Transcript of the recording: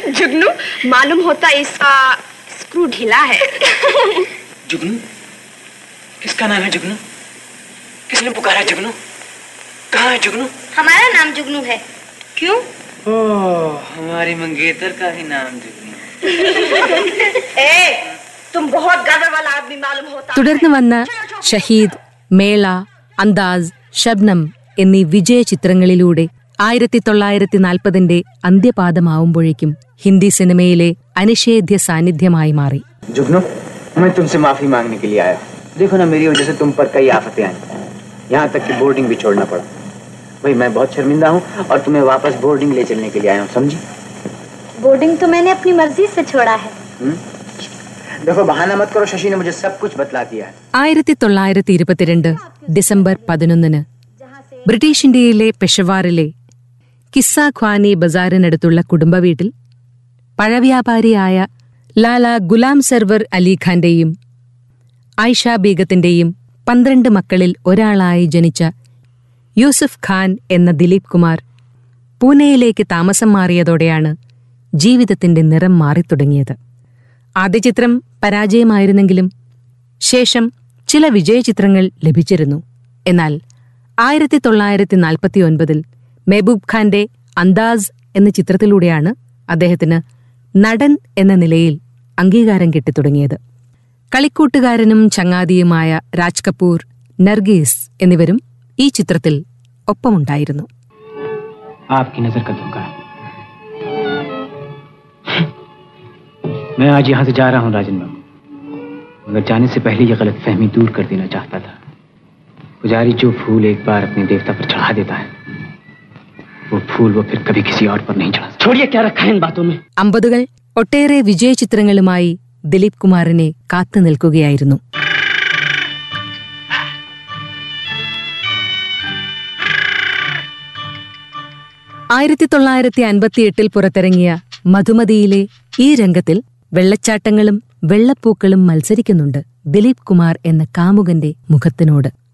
जुगनू मालूम होता इसका स्क्रू ढीला है जुगनू किसका नाम है जुगनू किसने पुकारा जुगनू कहाँ है जुगनू हमारा नाम जुगनू है क्यों ओ हमारी मंगेतर का ही नाम जुगनू ए तुम बहुत गदर वाला आदमी मालूम होता തുടർന്ന് വന്ന ഷഹീദ് മേള അന്താസ് ഷബ്നം എന്നീ വിജയ ചിത്രങ്ങളിലൂടെ ആയിരത്തി തൊള്ളായിരത്തി നാൽപ്പതിന്റെ അന്ത്യപാദമാവുമ്പോഴേക്കും ഹിന്ദി സിനിമയിലെ അനിഷേധ്യ സാന്നിധ്യമായി മാറി जुगनू मैं तुमसे माफी मांगने के लिए आया हूँ देखो ना मेरी वजह से तुम पर कई आफतें आई यहाँ तक कि बोर्डिंग भी छोड़ना पड़ा भाई मैं बहुत शर्मिंदा हूँ और तुम्हें वापस बोर्डिंग ले चलने के लिए आया हूँ समझी बोर्डिंग तो मैंने अपनी मर्जी से छोड़ा है हम्म? देखो बहाना मत करो शशि ने मुझे सब कुछ बतला दिया है ആയിരത്തി തൊള്ളായിരത്തി ഇരുപത്തിരണ്ട് ഡിസംബർ പതിനൊന്നിന് ബ്രിട്ടീഷ് ഇന്ത്യയിലെ പെഷവാറിലെ കിസ്സ ഖ്വാനി ബസാറിനടുത്തുള്ള കുടുംബ വീട്ടിൽ പഴവ്യാപാരിയായ ലാല ഗുലാം സർവർ അലിഖാന്റെയും ആയിഷ ബീഗത്തിന്റെയും പന്ത്രണ്ട് മക്കളിൽ ഒരാളായി ജനിച്ച യൂസുഫ് ഖാൻ എന്ന ദിലീപ് കുമാർ പൂനെയിലേക്ക് താമസം മാറിയതോടെയാണ് ജീവിതത്തിന്റെ നിറം മാറിത്തുടങ്ങിയത് ആദ്യ ചിത്രം പരാജയമായിരുന്നെങ്കിലും ശേഷം ചില വിജയചിത്രങ്ങൾ ലഭിച്ചിരുന്നു എന്നാൽ ആയിരത്തി തൊള്ളായിരത്തി നാൽപ്പത്തി ഒൻപതിൽ മെഹബൂബ് ഖാന്റെ അന്താസ് എന്ന ചിത്രത്തിലൂടെയാണ് അദ്ദേഹത്തിന് നടൻ എന്ന നിലയിൽ അംഗീകാരം കിട്ടിത്തുടങ്ങിയത് കളിക്കൂട്ടുകാരനും ചങ്ങാതിയുമായ രാജ് കപൂർ നർഗീസ് എന്നിവരും ഈ ചിത്രത്തിൽ ഒപ്പമുണ്ടായിരുന്നു आपकी नजर का धोखा मैं आज यहाँ से जा रहा हूँ राजन बाबू मगर जाने से पहले ये गलत फहमी दूर कर देना चाहता था पुजारी जो फूल एक बार अपने देवता पर चढ़ा देता है वो फूल वो फिर कभी किसी और पर नहीं चढ़ा सकता। छोड़िए क्या रखा है इन बातों में അമ്പതുകൾ ഒട്ടേറെ വിജയചിത്രങ്ങളുമായി ദിലീപ് കുമാറിനെ കാത്തു നിൽക്കുകയായിരുന്നു ആയിരത്തി തൊള്ളായിരത്തി അൻപത്തിയെട്ടിൽ പുറത്തിറങ്ങിയ മധുമതിയിലെ ഈ രംഗത്തിൽ വെള്ളച്ചാട്ടങ്ങളും വെള്ളപ്പൂക്കളും മത്സരിക്കുന്നുണ്ട് ദിലീപ് കുമാർ എന്ന കാമുകന്റെ മുഖത്തിനോട്